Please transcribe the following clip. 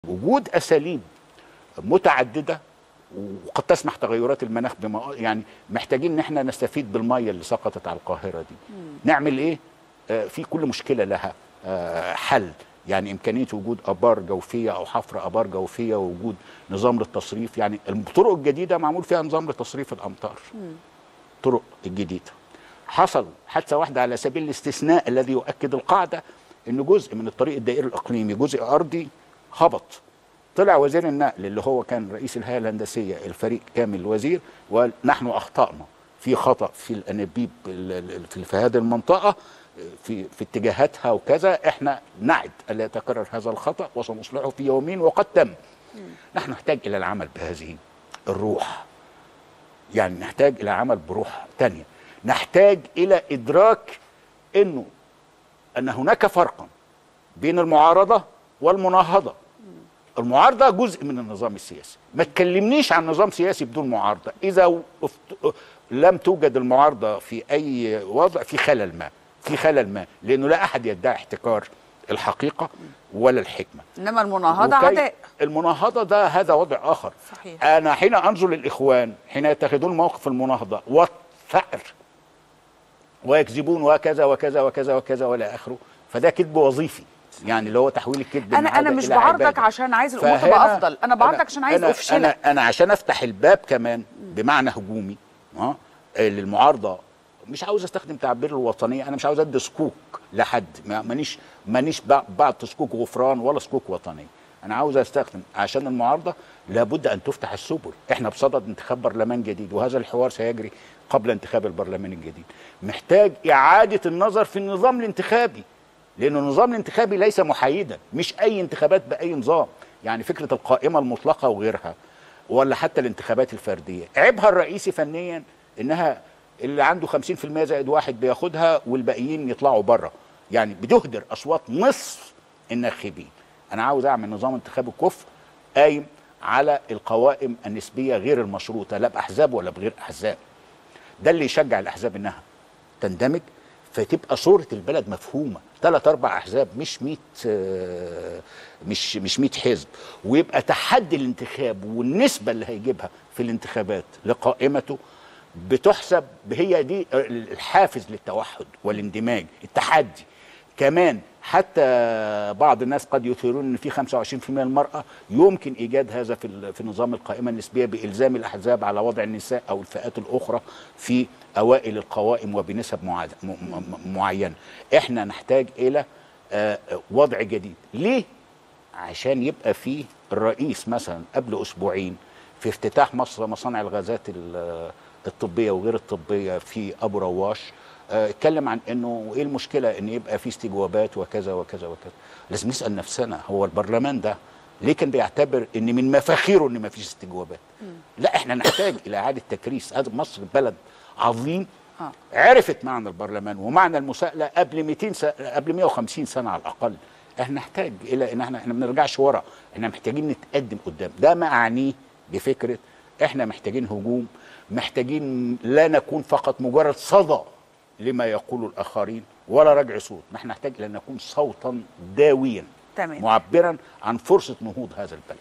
وجود اساليب متعدده وقد تسمح تغيرات المناخ بما يعني محتاجين ان احنا نستفيد بالميه اللي سقطت على القاهره دي نعمل ايه آه في كل مشكله لها آه حل يعني امكانيه وجود ابار جوفيه او حفر ابار جوفيه ووجود نظام للتصريف يعني الطرق الجديده معمول فيها نظام لتصريف الامطار الطرق الجديده حصل حادثه واحده على سبيل الاستثناء الذي يؤكد القاعده ان جزء من الطريق الدائري الاقليمي جزء ارضي هبط طلع وزير النقل اللي هو كان رئيس الهيئه الهندسيه الفريق كامل الوزير وقال نحن اخطانا في خطا في الانابيب في في هذه المنطقه في في اتجاهاتها وكذا احنا نعد الا يتكرر هذا الخطا وسنصلحه في يومين وقد تم نحن نحتاج الى العمل بهذه الروح يعني نحتاج الى عمل بروح تانية نحتاج الى ادراك انه ان هناك فرقا بين المعارضه والمناهضه المعارضه جزء من النظام السياسي ما تكلمنيش عن نظام سياسي بدون معارضه اذا لم توجد المعارضه في اي وضع في خلل ما في خلل ما لانه لا احد يدعي احتكار الحقيقه ولا الحكمه انما المناهضه وكي- عداء المناهضه ده هذا وضع اخر صحيح. انا حين انظر للاخوان حين يتخذون موقف المناهضه والثأر ويكذبون وكذا وكذا وكذا وكذا ولا اخره فده كذب وظيفي يعني اللي هو تحويل الكذب من انا انا عادة مش إلى بعارضك عبادة. عشان عايز الامور فهنا تبقى افضل انا بعارضك أنا- عشان عايز أنا افشلك انا انا عشان افتح الباب كمان بمعنى هجومي اه للمعارضه مش عاوز استخدم تعبير الوطنيه انا مش عاوز ادي صكوك لحد ما- مانيش مانيش بع- بعض صكوك غفران ولا صكوك وطنيه انا عاوز استخدم عشان المعارضه لابد ان تفتح السبل احنا بصدد انتخاب برلمان جديد وهذا الحوار سيجري قبل انتخاب البرلمان الجديد محتاج اعاده النظر في النظام الانتخابي لأن النظام الانتخابي ليس محايدا مش أي انتخابات بأي نظام يعني فكرة القائمة المطلقة وغيرها ولا حتى الانتخابات الفردية عيبها الرئيسي فنيا إنها اللي عنده 50% زائد واحد بياخدها والباقيين يطلعوا بره يعني بتهدر أصوات نصف الناخبين أنا عاوز أعمل نظام انتخابي كفء قايم على القوائم النسبية غير المشروطة لا بأحزاب ولا بغير أحزاب ده اللي يشجع الاحزاب انها تندمج فتبقى صوره البلد مفهومه ثلاث اربع احزاب مش 100 آه، مش مش 100 حزب ويبقى تحدي الانتخاب والنسبه اللي هيجيبها في الانتخابات لقائمته بتحسب هي دي الحافز للتوحد والاندماج التحدي كمان حتى بعض الناس قد يثيرون ان في 25% المراه يمكن ايجاد هذا في ال- في نظام القائمه النسبيه بالزام الاحزاب على وضع النساء او الفئات الاخرى في اوائل القوائم وبنسب معاد- م- م- معينه. احنا نحتاج الى آه، وضع جديد، ليه؟ عشان يبقى في الرئيس مثلا قبل اسبوعين في افتتاح مصر مصانع الغازات ال- الطبيه وغير الطبيه في ابو رواش آه، اتكلم عن انه ايه المشكله ان يبقى في استجوابات وكذا وكذا وكذا لازم نسال نفسنا هو البرلمان ده ليه كان بيعتبر ان من مفاخيره ان ما فيش استجوابات لا احنا نحتاج الى اعاده تكريس هذا مصر بلد عظيم آه. عرفت معنى البرلمان ومعنى المساءله قبل 200 سنة قبل 150 سنه على الاقل احنا نحتاج الى ان احنا احنا ما بنرجعش ورا احنا محتاجين نتقدم قدام ده ما اعنيه بفكره احنا محتاجين هجوم محتاجين لا نكون فقط مجرد صدى لما يقوله الاخرين ولا رجع صوت نحن نحتاج الى ان نكون صوتا داويا تمام معبرا عن فرصه نهوض هذا البلد